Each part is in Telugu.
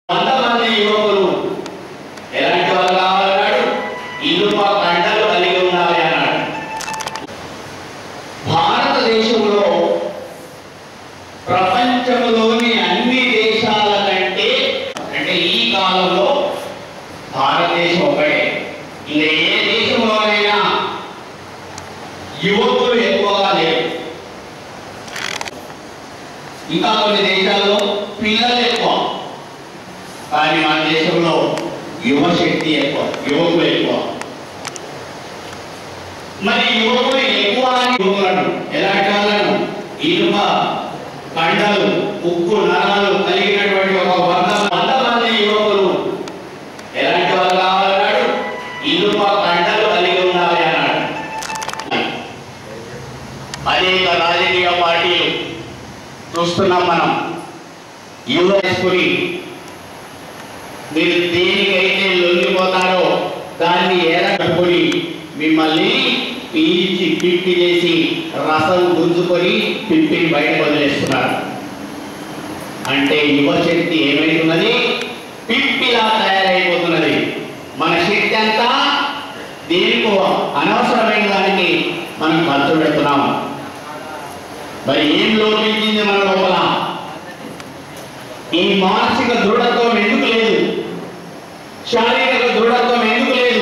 వంద మంది యువకులు ఎలాంటి వాళ్ళు కావాలన్నాడు ఇనుప కండలు కలిగి ఉండాలి అన్నాడు భారతదేశంలో ప్రపంచంలోని అన్ని దేశాల కంటే అంటే ఈ కాలంలో భారతదేశం ఒకటే ఇంకా ఏ దేశంలోనైనా యువకులు ఎక్కువగా లేరు ఇంకా కొన్ని దేశాల్లో పిల్లలు ఎక్కువ కానీ మన దేశంలో యువశక్తి ఎక్కువ యువకులు ఎక్కువ మరి యువకులు ఎక్కువ అని యువకులను ఎలాంటి వాళ్ళను ఇనుప కండలు ఉక్కు నరాలు కలిగినటువంటి ఒక వంద వంద మంది యువకులు ఎలాంటి వాళ్ళు కావాలన్నాడు ఇనుప కండలు కలిగి ఉండాలి అన్నాడు అనేక రాజకీయ పార్టీలు చూస్తున్నాం మనం యువ వేసుకుని మీరు దేనికైతే లొంగిపోతారో దాన్ని ఏరకట్టుకొని మిమ్మల్ని పీల్చి పిప్పి చేసి రసం గుంజుకొని పిప్పిని బయట వదిలేస్తున్నారు అంటే యువశక్తి ఏమైతున్నది పిప్పిలా తయారైపోతున్నది మన శక్తి అంతా దేనికో అనవసరమైన దానికి మనం ఖర్చు పెడుతున్నాం మరి ఏం లోపించింది మన లోపల ఈ మానసిక దృఢత్వం ఎందుకు లేదు శారీరక దృఢత్వం ఎందుకు లేదు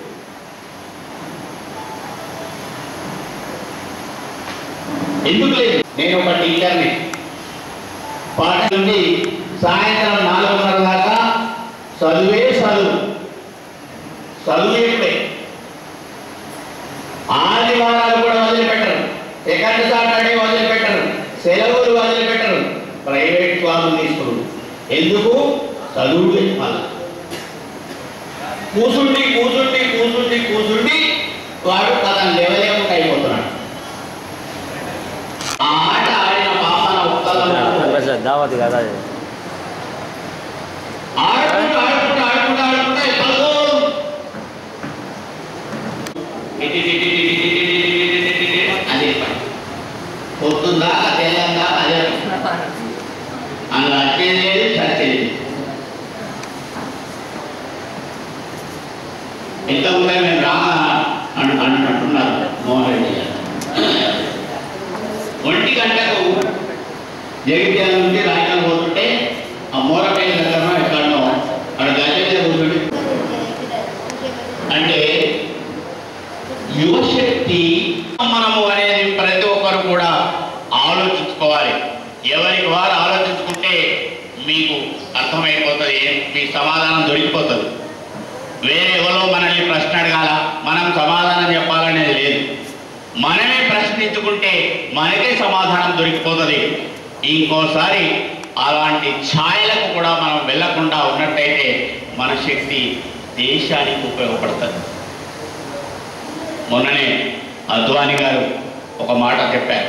ఎందుకు లేదు నేను ఒక టీచర్ని పాట నుండి సాయంత్రం నాలుగున్నర దాకా చదువే చదువు చదువే ఆదివారాలు కూడా వదిలిపెట్టరు సెకండ్ సాటర్డే వదిలిపెట్టరు సెలవులు వదిలిపెట్టరు ప్రైవేట్ క్లాసులు తీసుకున్నారు ఎందుకు చదువు మళ్ళా కూసుండి కూసుండి కూసుండి కూసుండి వాడు అతను లేవలేకుండా అయిపోతున్నాడు ఆ ఆట ఆడిన పాపన ఒక్కళ్ళ वैसे दावत का था ये ఆడుకుంటూ ఆడుకుంటూ ఆడుకుంటూ ఆడుకుంటూ ఎక్కడికో ఇటు ఇటు ఇటు ఇటు ఇటు ఇటు ఇటు ఇటు ఇటు ఇటు అదే పని పొద్దుందా తెల్లందా అదే పని. అందులో వచ్చేది లేదు చచ్చేది లేదు. ఎంత ఉంటే మేము రామ అని అంటున్నారు మోహన్ రెడ్డి గారు ఒంటి గంటకు జగిత్యాల నుంచి రాయకల్ పోతుంటే ఆ మోరపల్లి దగ్గర ఎక్కడో అక్కడ గద్దె మీద కూర్చొని అంటే యువశక్తి మనము అనేది ప్రతి ఒక్కరు కూడా ఆలోచించుకోవాలి ఎవరికి వారు ఆలోచించుకుంటే మీకు అర్థమైపోతుంది మీ సమాధానం దొరికిపోతుంది వేరే ఎవరో మనల్ని ప్రశ్న అడగాల మనం సమాధానం చెప్పాలనేది లేదు మనమే ప్రశ్నించుకుంటే మనకే సమాధానం దొరికిపోతుంది ఇంకోసారి అలాంటి ఛాయలకు కూడా మనం వెళ్ళకుండా ఉన్నట్టయితే మన శక్తి దేశానికి ఉపయోగపడుతుంది మొన్ననే అద్వాని గారు ఒక మాట చెప్పారు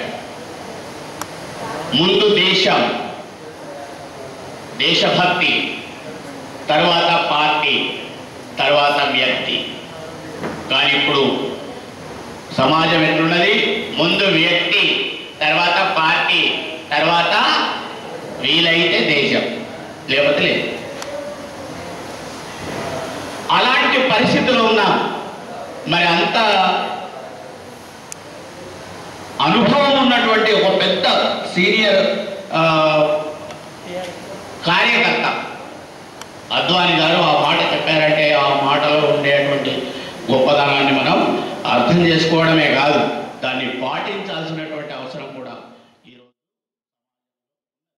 ముందు దేశం దేశభక్తి తర్వాత పార్టీ తర్వాత వ్యక్తి కానీ ఇప్పుడు సమాజం ఎట్లున్నది ముందు వ్యక్తి తర్వాత పార్టీ తర్వాత వీలైతే దేశం లేకపోతే లేదు అలాంటి పరిస్థితులు ఉన్నాం మరి అంత అనుభవం ఉన్నటువంటి ఒక పెద్ద సీనియర్ ఆ, కార్యకర్త అద్వాని గారు ఆ మాట చెప్పారంటే ఆ మాటలో ఉండేటువంటి గొప్పదనాన్ని మనం అర్థం చేసుకోవడమే కాదు దాన్ని పాటించాల్సినటువంటి అవసరం కూడా